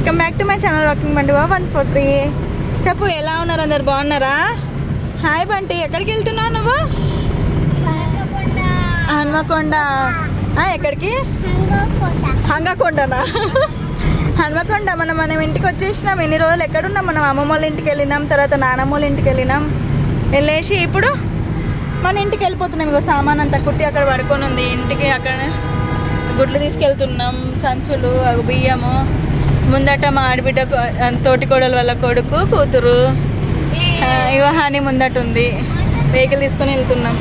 Welcome back to my channel rocking బండి one four three చెప్పు ఎలా ఉన్నారు అందరు బాగున్నారా హాయ్ బంటి ఎక్కడికి వెళ్తున్నావు నువ్వు హన్మకొండ ఆ, ఎక్కడికి హంగకొండనా హన్మకొండ మనం మనం ఇంటికి వచ్చేసినాం ఎన్ని రోజులు ఎక్కడున్నాం మనం అమ్మమ్మ వాళ్ళ ఇంటికి వెళ్ళినాం తర్వాత నానమ్మ వాళ్ళ ఇంటికి వెళ్ళినాం వెళ్ళేసి ఇప్పుడు మన ఇంటికి వెళ్ళిపోతున్నాం ఇగో సామాన్ అంతా కుట్టి అక్కడ పడుకొని ఉంది ఇంటికి అక్కడ గుడ్లు తీసుకెళ్తున్నాం చంచులు అవి బియ్యము ముందట మా ఆడబిడ్డ కొ- తోటి కోడలు వాళ్ళ కొడుకు కూతురు ఆ, ఇగో హాని ముందట ఉంది వెహికల్ తీసుకొని వెళ్తున్నాం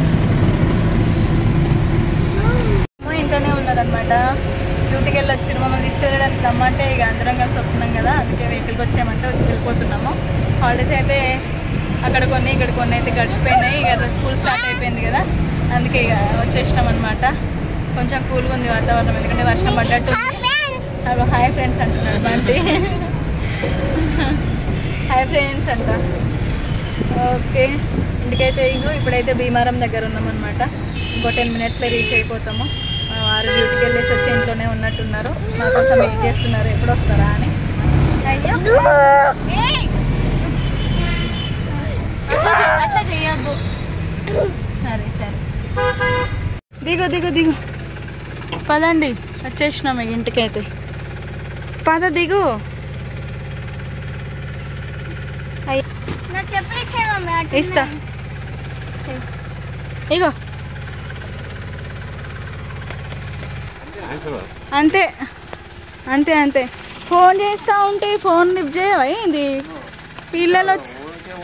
అమ్మ ఇంట్లోనే ఉన్నారనమాట డ్యూటీకి వెళ్ళి వచ్చి మమ్మల్ని తీసుకెళ్ళడానికి రమ్మంటే ఇక అందరం కలిసి వస్తున్నాం కదా అందుకే వెహికల్కి వచ్చామంటే వచ్చి వెళ్ళిపోతున్నాము హాలిడేస్ అయితే అక్కడ కొన్ని ఇక్కడ కొన్ని అయితే గడిచిపోయినాయి ఇక స్కూల్ స్టార్ట్ అయిపోయింది కదా అందుకే ఇక వచ్చేసినాం అనమాట కొంచెం కూల్గా ఉంది వాతావరణం ఎందుకంటే వర్షం పడ్డట్టు అవి హాయ్ ఫ్రెండ్స్ అంటున్నాడు బంటి హాయ్ ఫ్రెండ్స్ అంట ఓకే ఇంటికైతే ఇగో ఇప్పుడైతే భీమారం దగ్గర ఉన్నామన్నమాట ఇంకో టెన్ మినిట్స్లో రీచ్ అయిపోతాము మా వారు డ్యూటీకి వెళ్ళేసి వచ్చి ఇంట్లోనే ఉన్నట్టున్నారు మా కోసం వెయిట్ చేస్తున్నారు ఎప్పుడు వస్తారా అని అయ్యో ఏయ్! అట్లా చెయ్- అట్లా చెయ్యొద్దు సరే సరే దిగు దిగు దిగు పదండి వచ్చేసినాం ఇక ఇంటికైతే పద దిగు అయ్య నా చెప్పులు ఇచ్చాయి మమ్మీ అటు ఇస్తా ఇగో అంతే అంతే అంతే ఫోన్ చేస్తా ఉంటే ఫోన్ లిఫ్ట్ చేయవా ఏంది పిల్లలు వచ్చి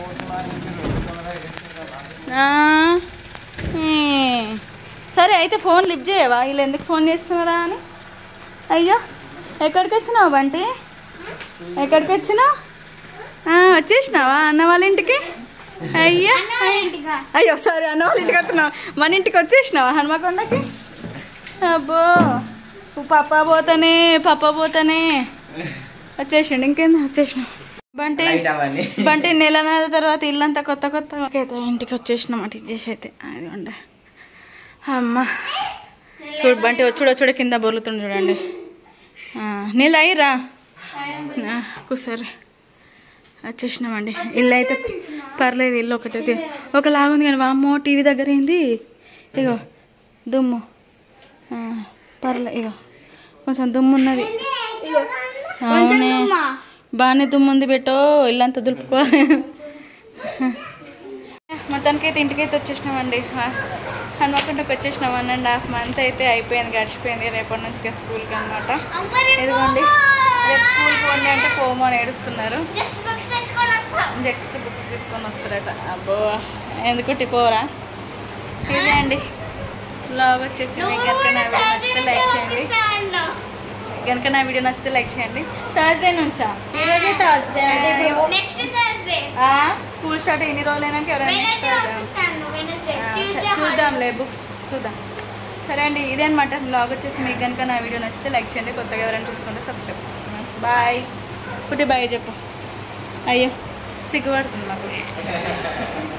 ఆ, ఏ. సరే అయితే ఫోన్ లిఫ్ట్ చేయవా వీళ్ళు ఎందుకు ఫోన్ చేస్తున్నారా అని అయ్యో ఎక్కడికి వచ్చినావు బంటి ఎక్కడికి వచ్చినావు ఆ, వచ్చేసినావా అన్న వాళ్ళ ఇంటికి అయ్యా ఇంటిగా అయ్యో సరే అన్న వాళ్ళ ఇంటికి వస్తున్నావు మన ఇంటికి వచ్చేసినావా హనుమకొండకి అబ్బో పప్ప పోతానే పప్ప పోతానే వచ్చేసిండు ఇంకేంది వచ్చేసినాం బంటి బంటి నెల నెల తర్వాత ఇల్లంతా కొత్త కొత్త అయితే ఇంటికి వచ్చేసినాం అటు ఇచ్చేసి అయితే అది ఉండే అమ్మ చూడు బంటి వచ్చుడు వచ్చుడు కింద బొర్లుతుండు చూడండి ఆ, నీళ్ళు అయ్యిరా కూసారి వచ్చేసినామండి ఇల్లు అయితే పర్లేదు ఇల్లు ఒకటే తి- ఒకలాగా ఉంది కానీ వామ్మో టీవీ దగ్గర ఏంది ఇగో దుమ్ము ఆ, పర్లే ఇగో కొంచెం దుమ్ము ఉన్నది అవునే బాగానే దుమ్ము ఉంది బెట్టో ఇల్లంతా దులుపుకోవాలి మొత్తానికైతే ఇంటికైతే వచ్చేసినామండి హ- హనుమకొండకి వచ్చేసినాం వన్ అండ్ హాఫ్ మంత్ అయితే అయిపోయింది గడిచిపోయింది రేపటి నుంచి స్కూల్కి అనమాట ఇదిగోండి రేపు స్కూల్కి పోండి అంటే పోము అని ఏడుస్తున్నారు జస్ట్ బుక్స్ తెచ్చుకొని వస్తా నెక్స్ట్ బుక్స్ తీసుకొని వస్తారట అబ్బో ఎందుకు టిపోరా ఇదే అండి బ్లాగ్ వచ్చేసి మీకు కనుక నా వీడియో నచ్చితే లైక్ చేయండి కనుక నా వీడియో నచ్చితే లైక్ చేయండి థర్స్డే నుంచా ఈరోజే Thursday next Thursday school start ఎన్ని రోజులైనాక ఎవరైనా next వెనస్డే Thursday. పంపిస్తాను వెనస్డే ఆ, ట్యూస్డే సరే, చూద్దాంలే బుక్స్ చూద్దాం సరే అండి ఇదే అనమాట బ్లాగ్ వచ్చేసి మీకు కనుక నా వీడియో నచ్చితే లైక్ చేయండి కొత్తగా ఎవరైనా చూస్తుంటే సబ్స్క్రైబ్ చేస్తున్నాను బాయ్ పుట్టి బాయ్ చెప్పు అయ్యో సిగ్గుపడుతుంది మాకు